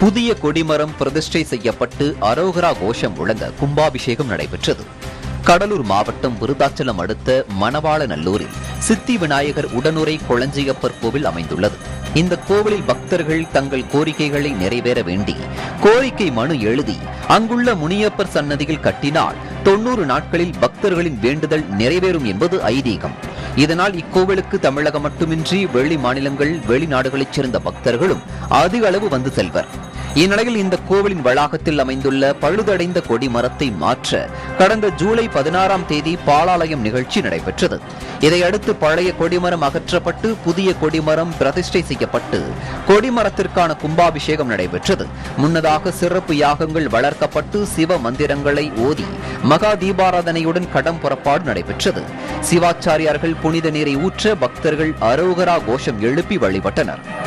புதிய கொடிமரம் பிரதிஷ்டை செய்யப்பட்டு அரோகரா கோஷம் முழங்க கும்பாபிஷேகம் நடைபெற்றது கடலூர் மாவட்டம் விருதாச்சலம் அடுத்த மணவாளநல்லூரில் சித்தி விநாயகர் உடனுரை கொளஞ்சியப்பர் கோவில் அமைந்துள்ளது இந்த கோவிலில் பக்தர்கள் தங்கள் கோரிக்கைகளை நிறைவேற வேண்டி கோரிக்கை மனு எழுதி அங்குள்ள முனியப்பர் சன்னதியில் கட்டினால் தொன்னூறு நாட்களில் பக்தர்களின் வேண்டுதல் நிறைவேறும் என்பது ஐதீகம் இதனால் இக்கோவிலுக்கு தமிழகம் மட்டுமின்றி வெளி மாநிலங்கள் வெளிநாடுகளைச் சேர்ந்த பக்தர்களும் அதிக அளவு வந்து செல்வர் இந்நிலையில் இந்த கோவிலின் வளாகத்தில் அமைந்துள்ள பழுதடைந்த கொடி மரத்தை மாற்ற கடந்த ஜூலை பதினாறாம் தேதி பாலாலயம் நிகழ்ச்சி நடைபெற்றது இதையடுத்து பழைய கொடிமரம் அகற்றப்பட்டு புதிய கொடிமரம் பிரதிஷ்டை செய்யப்பட்டு கொடிமரத்திற்கான கும்பாபிஷேகம் நடைபெற்றது முன்னதாக சிறப்பு யாகங்கள் வளர்க்கப்பட்டு சிவ மந்திரங்களை ஓதி மகா தீபாராதனையுடன் கடம் புறப்பாடு நடைபெற்றது சிவாச்சாரியார்கள் புனித நீரை ஊற்ற பக்தர்கள் அரோகரா கோஷம் எழுப்பி வழிபட்டனர்